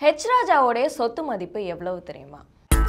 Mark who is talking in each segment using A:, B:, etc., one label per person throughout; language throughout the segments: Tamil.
A: ஹெச் ராஜாவோடைய சொத்து மதிப்பு எவ்வளவு தெரியுமா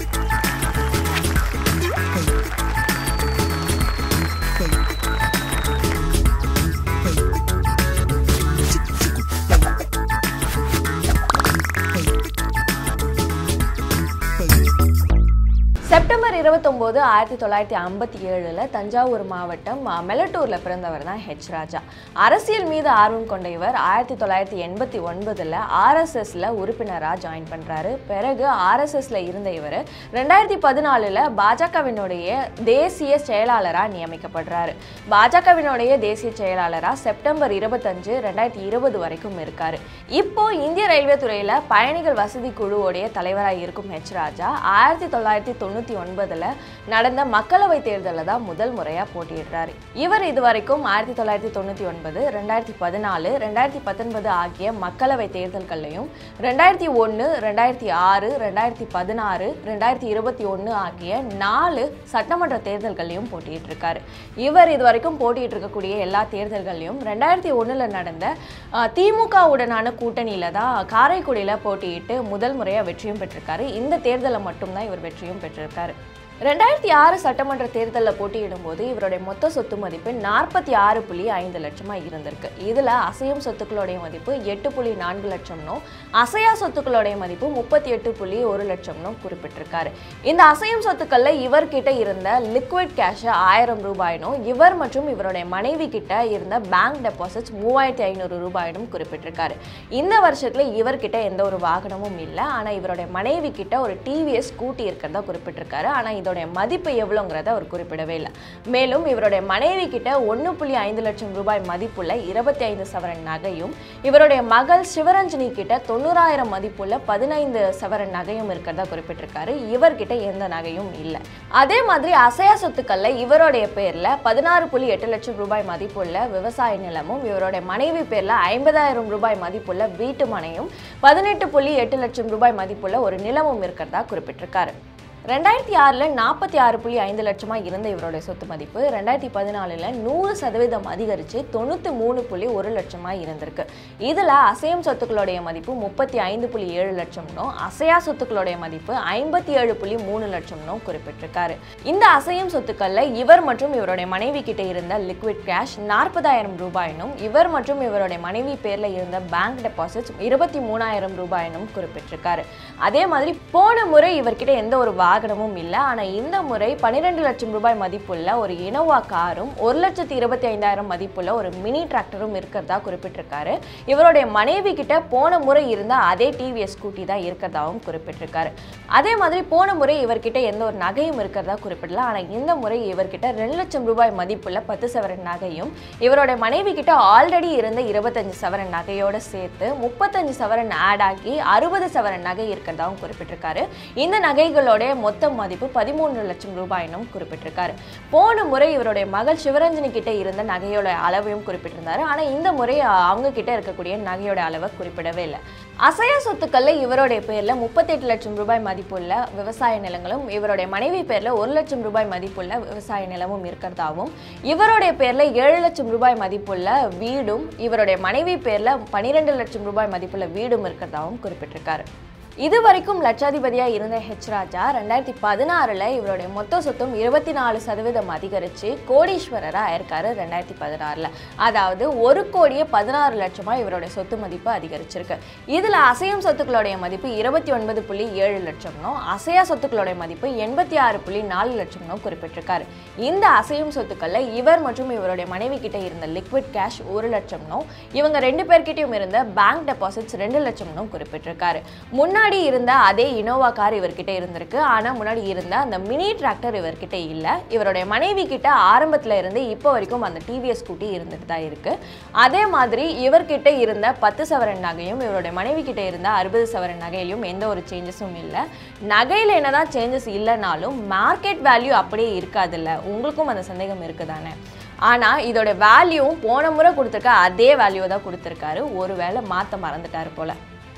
A: செப்டம்பர் இருபத்தொம்போது ஆயிரத்தி தொள்ளாயிரத்தி ஐம்பத்தி ஏழில் தஞ்சாவூர் மாவட்டம் அ, மெலட்டூரில் பிறந்தவர் தான் ஹெச் ராஜா அரசியல் மீது ஆர்வம் கொண்ட இவர் ஆயிரத்தி தொள்ளாயிரத்தி எண்பத்தி ஒன்பதில் ஆர்எஸ்எஸ்ல உறுப்பினராக ஜாயின் பண்ணுறாரு பிறகு ஆர்எஸ்எஸ்ல இருந்த இவர் ரெண்டாயிரத்தி பதினாலில் பாஜகவினுடைய தேசிய செயலாளராக நியமிக்கப்படுறாரு பாஜகவினுடைய தேசிய செயலாளராக செப்டம்பர் இருபத்தஞ்சு ரெண்டாயிரத்தி இருபது வரைக்கும் இருக்காரு இப்போ இந்திய ரயில்வே துறையில் பயணிகள் வசதி குழுவுடைய தலைவராக இருக்கும் ஹெச் ராஜா ஆயிரத்தி தொள்ளாயிரத்தி தொண்ணூற்றி ஒன்பதில் நடந்த மக்களவை தேர்தலில் தான் முதல் முறையாக போட்டியிடுறாரு இவர் இதுவரைக்கும் ஆயிரத்தி தொள்ளாயிரத்தி தொண்ணூற்றி ஒன்பது ரெண்டாயிரத்தி பதினாலு ரெண்டாயிரத்தி பத்தொன்பது ஆகிய மக்களவை தேர்தல்கள்லையும் ரெண்டாயிரத்தி ஒன்று ரெண்டாயிரத்தி ஆறு ரெண்டாயிரத்தி பதினாறு ரெண்டாயிரத்தி இருபத்தி ஒன்று ஆகிய நாலு சட்டமன்ற தேர்தல்கள்லையும் போட்டியிட்டு இருக்காரு இவர் இதுவரைக்கும் போட்டியிட்டு இருக்கக்கூடிய எல்லா தேர்தல்கள்லையும் ரெண்டாயிரத்தி ஒன்றில் நடந்த அஹ், திமுகவுடனான கூட்டணியில தான் காரைக்குடியில் போட்டியிட்டு முதல் முறையாக வெற்றியும் பெற்றிருக்காரு இந்த தேர்தலில் மட்டும்தான் இவர் வெற்றியும் பெற்றிருக்காரு ரெண்டாயிரத்தி ஆறு சட்டமன்ற தேர்தலில் போட்டியிடும் போது இவருடைய மொத்த சொத்து மதிப்பு நாற்பத்தி ஆறு புள்ளி ஐந்து லட்சமா இருந்திருக்கு இதுல அசையும் சொத்துக்களுடைய மதிப்பு எட்டு புள்ளி நான்கு லட்சம்னும் அசையா சொத்துக்களுடைய மதிப்பு முப்பத்தி எட்டு புள்ளி ஒரு லட்சம்னும் குறிப்பிட்டிருக்காரு இந்த அசையும் சொத்துக்கள்ல இவர்கிட்ட இருந்த லிக்விட் கேஷ் ஆயிரம் ரூபாயினும் இவர் மற்றும் இவருடைய மனைவி கிட்ட இருந்த பேங்க் டெபாசிட்ஸ் மூவாயிரத்தி ஐநூறு ரூபாயினும் குறிப்பிட்டிருக்காரு இந்த வருஷத்துல இவர்கிட்ட எந்த ஒரு வாகனமும் இல்லை ஆனா இவருடைய மனைவி கிட்ட ஒரு டிவிஎஸ் ஸ்கூட்டி இருக்கிறதா குறிப்பிட்டிருக்காரு ஆனா இதோடைய மதிப்பு எவ்வளோங்கிறத அவர் குறிப்பிடவே இல்லை மேலும் இவருடைய மனைவி கிட்ட ஒன்று புள்ளி ஐந்து லட்சம் ரூபாய் மதிப்புள்ள இருபத்தி ஐந்து சவரன் நகையும் இவருடைய மகள் சிவரஞ்சனி கிட்ட தொண்ணூறாயிரம் மதிப்புள்ள பதினைந்து சவரன் நகையும் இருக்கிறதா குறிப்பிட்டிருக்காரு இவர்கிட்ட எந்த நகையும் இல்லை அதே மாதிரி அசையா சொத்துக்கள்ல இவருடைய பேர்ல பதினாறு புள்ளி எட்டு லட்சம் ரூபாய் மதிப்புள்ள விவசாய நிலமும் இவருடைய மனைவி பேர்ல ஐம்பதாயிரம் ரூபாய் மதிப்புள்ள வீட்டு மனையும் பதினெட்டு புள்ளி எட்டு லட்சம் ரூபாய் மதிப்புள்ள ஒரு நிலமும் இருக்கிறதா குறிப்பிட்டிருக்காரு ரெண்டாயிரத்தி ஆறில் நாற்பத்தி ஆறு புள்ளி ஐந்து லட்சமாக இருந்த இவருடைய சொத்து மதிப்பு ரெண்டாயிரத்தி பதினாலில் நூறு சதவீதம் அதிகரித்து தொண்ணூற்றி மூணு புள்ளி ஒரு லட்சமாக இருந்திருக்கு இதில் அசையும் சொத்துக்களுடைய மதிப்பு முப்பத்தி ஐந்து புள்ளி ஏழு லட்சம்னும் அசையா சொத்துக்களுடைய மதிப்பு ஐம்பத்தி ஏழு புள்ளி மூணு லட்சம்னும் குறிப்பிட்டிருக்காரு இந்த அசையும் சொத்துக்களில் இவர் மற்றும் இவருடைய மனைவி கிட்ட இருந்த லிக்விட் கேஷ் நாற்பதாயிரம் ரூபாயினும் இவர் மற்றும் இவருடைய மனைவி பேரில் இருந்த பேங்க் டெபாசிட்ஸ் இருபத்தி மூணாயிரம் ரூபாயினும் குறிப்பிட்டிருக்காரு அதே மாதிரி போன முறை இவர்கிட்ட எந்த ஒரு வாகனமும் இல்லை ஆனால் இந்த முறை பன்னிரெண்டு லட்சம் ரூபாய் மதிப்புள்ள ஒரு இனோவா காரும் ஒரு லட்சத்தி இருபத்தி ஐந்தாயிரம் மதிப்புள்ள ஒரு மினி டிராக்டரும் இருக்கிறதா குறிப்பிட்டிருக்காரு இவருடைய மனைவி கிட்ட போன முறை இருந்த அதே டிவிஎஸ் ஸ்கூட்டி தான் இருக்கிறதாவும் குறிப்பிட்டிருக்காரு அதே மாதிரி போன முறை இவர்கிட்ட எந்த ஒரு நகையும் இருக்கிறதா குறிப்பிடல ஆனால் இந்த முறை இவர்கிட்ட ரெண்டு லட்சம் ரூபாய் மதிப்புள்ள பத்து சவரன் நகையும் இவருடைய மனைவி கிட்ட ஆல்ரெடி இருந்த இருபத்தஞ்சு சவரன் நகையோட சேர்த்து முப்பத்தஞ்சு சவரன் ஆட் ஆகி அறுபது சவரன் நகை இருக்கிறதாவும் குறிப்பிட்டிருக்காரு இந்த நகைகளோட மொத்த மதிப்பு பதிமூணு லட்சம் ரூபாயினும் குறிப்பிட்டிருக்காரு போன முறை இவருடைய மகள் சிவரஞ்சனி கிட்ட இருந்த நகையோட அளவையும் குறிப்பிட்டிருந்தாரு ஆனா இந்த முறை அஹ், அவங்க கிட்ட இருக்கக்கூடிய நகையோட அளவை குறிப்பிடவே இல்லை அசையா சொத்துக்கள்ல இவருடைய பேர்ல முப்பத்தெட்டு லட்சம் ரூபாய் மதிப்புள்ள விவசாய நிலங்களும் இவருடைய மனைவி பேர்ல ஒரு லட்சம் ரூபாய் மதிப்புள்ள விவசாய நிலமும் இருக்கிறதாவும் இவருடைய பேர்ல ஏழு லட்சம் ரூபாய் மதிப்புள்ள வீடும் இவருடைய மனைவி பேர்ல பன்னிரெண்டு லட்சம் ரூபாய் மதிப்புள்ள வீடும் இருக்கிறதாவும் குறிப்பிட்டிருக்காரு இது வரைக்கும் லட்சாதிபதியா இருந்த ஹெச் ராஜா ரெண்டாயிரத்தி பதினாறுல இவருடைய மொத்த சொத்தும் இருபத்தி நாலு சதவீதம் அதிகரிச்சு கோடீஸ்வரரா ஆயிருக்காரு ரெண்டாயிரத்தி பதினாறுல அதாவது ஒரு கோடியே பதினாறு லட்சமா இவருடைய சொத்து மதிப்பு அதிகரிச்சிருக்கு இதுல அசையும் சொத்துக்களுடைய மதிப்பு இருபத்தி ஒன்பது புள்ளி ஏழு லட்சம்னும் அசையா சொத்துக்களுடைய மதிப்பு எண்பத்தி ஆறு புள்ளி நாலு லட்சம்னும் குறிப்பிட்டிருக்காரு இந்த அசையும் சொத்துக்கள்ல இவர் மற்றும் இவருடைய மனைவி கிட்ட இருந்த லிக்விட் கேஷ் ஒரு லட்சம்னும் இவங்க ரெண்டு பேர்கிட்டயும் இருந்த பேங்க் டெபாசிட்ஸ் ரெண்டு லட்சம்னும் குறிப்பிட்டிருக்காரு முன்னாடி இருந்த அதே இனோவா கார் இவர்கிட்ட இருந்திருக்கு ஆனா முன்னாடி இருந்த அந்த மினி டிராக்டர் இவர்கிட்ட இல்ல இவருடைய மனைவி கிட்ட ஆரம்பத்துல இருந்து இப்போ வரைக்கும் அந்த டிவிஎஸ் ஸ்கூட்டி இருந்துட்டு தான் இருக்கு அதே மாதிரி இவர்கிட்ட இருந்த பத்து சவரன் நகையும் இவருடைய மனைவி கிட்ட இருந்த அறுபது சவரன் நகையிலும் எந்த ஒரு சேஞ்சஸும் இல்லை நகையில என்னதான் சேஞ்சஸ் இல்லைனாலும் மார்க்கெட் வேல்யூ அப்படியே இருக்காதுல்ல உங்களுக்கும் அந்த சந்தேகம் இருக்குதானே ஆனால் இதோட வேல்யூவும் போன முறை கொடுத்துருக்க அதே வேல்யூ தான் கொடுத்துருக்காரு ஒருவேளை மாற்ற மறந்துட்டாரு போல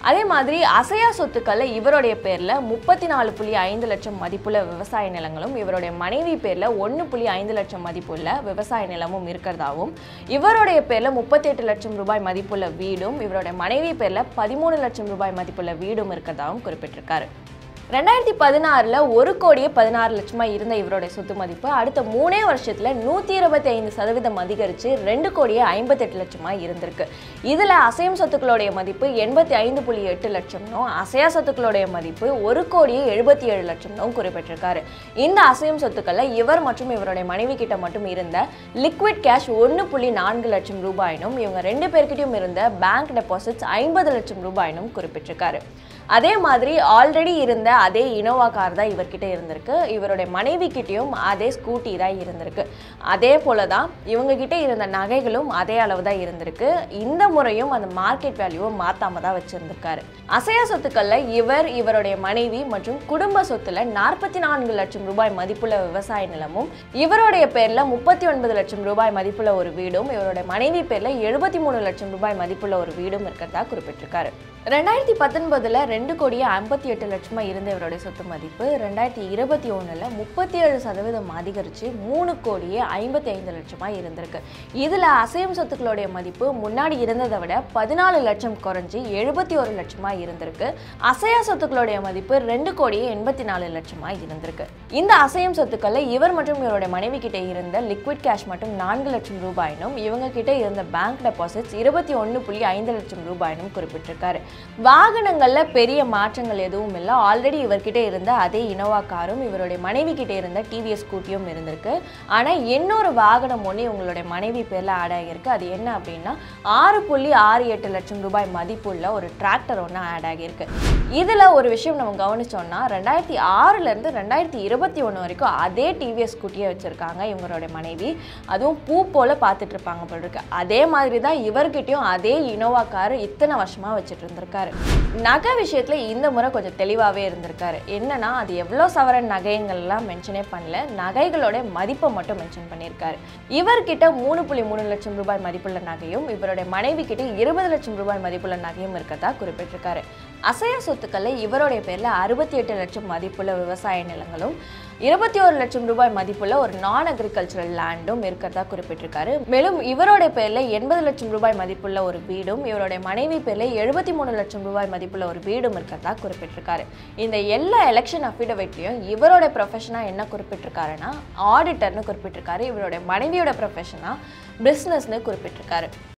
A: அதே மாதிரி அசையா சொத்துக்களில் இவருடைய பேரில் முப்பத்தி நாலு புள்ளி ஐந்து லட்சம் மதிப்புள்ள விவசாய நிலங்களும் இவருடைய மனைவி பேரில் ஒன்று புள்ளி ஐந்து லட்சம் மதிப்புள்ள விவசாய நிலமும் இருக்கிறதாவும் இவருடைய பேரில் முப்பத்தி எட்டு லட்சம் ரூபாய் மதிப்புள்ள வீடும் இவருடைய மனைவி பேரில் பதிமூணு லட்சம் ரூபாய் மதிப்புள்ள வீடும் இருக்கிறதாவும் குறிப்பிட்டிருக்காரு ரெண்டாயிரத்தி பதினாறில் ஒரு கோடியே பதினாறு லட்சமாக இருந்த இவருடைய சொத்து மதிப்பு அடுத்த மூணே வருஷத்தில் நூற்றி இருபத்தி ஐந்து சதவீதம் அதிகரித்து ரெண்டு கோடியே ஐம்பத்தெட்டு லட்சமாக இருந்திருக்கு இதில் அசையும் சொத்துக்களுடைய மதிப்பு எண்பத்தி ஐந்து புள்ளி எட்டு லட்சம்னும் அசையா சொத்துக்களுடைய மதிப்பு ஒரு கோடியே எழுபத்தி ஏழு லட்சம்னும் குறிப்பிட்டிருக்காரு இந்த அசையும் சொத்துக்களில் இவர் மற்றும் இவருடைய மனைவி கிட்ட மட்டும் இருந்த லிக்விட் கேஷ் ஒன்று புள்ளி நான்கு லட்சம் ரூபாயினும் இவங்க ரெண்டு பேர்கிட்டயும் இருந்த பேங்க் டெபாசிட்ஸ் ஐம்பது லட்சம் ரூபாயினும் குறிப்பிட்டிருக்காரு அதே மாதிரி ஆல்ரெடி இருந்த அதே இனோவா கார் தான் இவர்கிட்ட இருந்திருக்கு இவருடைய மனைவி கிட்டேயும் அதே ஸ்கூட்டி தான் இருந்திருக்கு அதே போல தான் இவங்க கிட்ட இருந்த நகைகளும் அதே அளவு தான் இருந்திருக்கு இந்த முறையும் அந்த மார்க்கெட் வேல்யூவை மாத்தாம தான் வச்சிருந்திருக்காரு அசையா சொத்துக்கள்ல இவர் இவருடைய மனைவி மற்றும் குடும்ப சொத்துல நாற்பத்தி நான்கு லட்சம் ரூபாய் மதிப்புள்ள விவசாய நிலமும் இவருடைய பேர்ல முப்பத்தி ஒன்பது லட்சம் ரூபாய் மதிப்புள்ள ஒரு வீடும் இவருடைய மனைவி பேர்ல எழுபத்தி மூணு லட்சம் ரூபாய் மதிப்புள்ள ஒரு வீடும் இருக்கிறதா குறிப்பிட்டிருக்காரு ரெண்டாயிரத்தி பத்தொன்பதுல ரெண்டு கோடியே ஐம்பத்தி எட்டு லட்சமா இருந்த இவருடைய சொத்து மதிப்பு ரெண்டாயிரத்தி இருபத்தி ஒண்ணுல முப்பத்தி ஏழு சதவீதம் அதிகரிச்சு மூணு கோடியே ஐம்பத்தி ஐந்து லட்சமா இருந்திருக்கு இதுல அசையும் சொத்துக்களுடைய மதிப்பு முன்னாடி இருந்ததை விட பதினாலு லட்சம் குறைஞ்சி எழுபத்தி ஒரு லட்சமா இருந்திருக்கு அசையா சொத்துக்களுடைய மதிப்பு ரெண்டு கோடியே எண்பத்தி நாலு லட்சமா இருந்திருக்கு இந்த அசையும் சொத்துக்கள்ல இவர் மற்றும் இவருடைய மனைவி கிட்ட இருந்த லிக்விட் கேஷ் மட்டும் நான்கு லட்சம் ரூபாயினும் இவங்க கிட்ட இருந்த பேங்க் டெபாசிட்ஸ் இருபத்தி ஒன்று புள்ளி ஐந்து லட்சம் ரூபாயினும் குறிப்பிட்டிருக்காரு வாகனங்கள்ல பெரிய மாற்றங்கள் எதுவும் இல்லை ஆல்ரெடி இவர்கிட்ட இருந்த அதே இனோவா காரும் இவருடைய மனைவி கிட்ட இருந்த டிவிஎஸ் ஸ்கூட்டியும் இருந்திருக்கு ஆனா இன்னொரு வாகனம் ஒன்று இவங்களுடைய மனைவி பேர்ல ஆட் ஆகியிருக்கு அது என்ன அப்படின்னா ஆறு புள்ளி ஆறு எட்டு லட்சம் ரூபாய் மதிப்புள்ள ஒரு டிராக்டர் ஒன்று ஆட் ஆகியிருக்கு இதுல ஒரு விஷயம் நம்ம கவனிச்சோம்னா ரெண்டாயிரத்தி ஆறுல இருந்து ரெண்டாயிரத்தி இருபத்தி ஒன்று வரைக்கும் அதே டிவிஎஸ் ஸ்கூட்டியை வச்சிருக்காங்க இவங்களுடைய மனைவி அதுவும் பூ போல பார்த்துட்டு இருப்பாங்க போல இருக்கு அதே மாதிரி தான் இவர்கிட்டயும் அதே இனோவா கார் இத்தனை வருஷமா வச்சுட்டு இருந்திருக்காரு நகை விஷயத்துல இந்த முறை கொஞ்சம் தெளிவாகவே இருந்திருக்காரு என்னன்னா அது எவ்வளோ சவரன் நகைங்கள்லாம் மென்ஷனே பண்ணல நகைகளோட மதிப்பை மட்டும் மென்ஷன் பண்ணியிருக்காரு இவர்கிட்ட மூணு புள்ளி மூணு லட்சம் ரூபாய் மதிப்புள்ள நகையும் இவருடைய மனைவி கிட்ட இருபது லட்சம் ரூபாய் மதிப்புள்ள நகையும் இருக்கிறதா குறிப்பிட்டிருக்காரு அசையா சொத்துக்களை இவருடைய பேர்ல அறுபத்தி எட்டு லட்சம் மதிப்புள்ள விவசாய நிலங்களும் இருபத்தி ஒரு லட்சம் ரூபாய் மதிப்புள்ள ஒரு நான் அக்ரிகல்ச்சரல் லேண்டும் இருக்கிறதா குறிப்பிட்டிருக்காரு மேலும் இவருடைய பேர்ல எண்பது லட்சம் ரூபாய் மதிப்புள்ள ஒரு வீடும் இவருடைய மனைவி பேர்ல எழுபத்தி மூணு லட்சம் ரூபாய் மதிப்புள்ள ஒரு வீடும் இருக்கிறதா குறிப்பிட்டிருக்காரு இந்த எல்லா எலெக்ஷன் அஃபிடவிட்லையும் இவரோட ப்ரொஃபஷனா என்ன குறிப்பிட்டிருக்காருன்னா ஆடிட்டர்னு குறிப்பிட்டிருக்காரு இவருடைய மனைவியோட ப்ரொஃபஷனா பிஸ்னஸ்னு குறிப்பிட்டிருக்காரு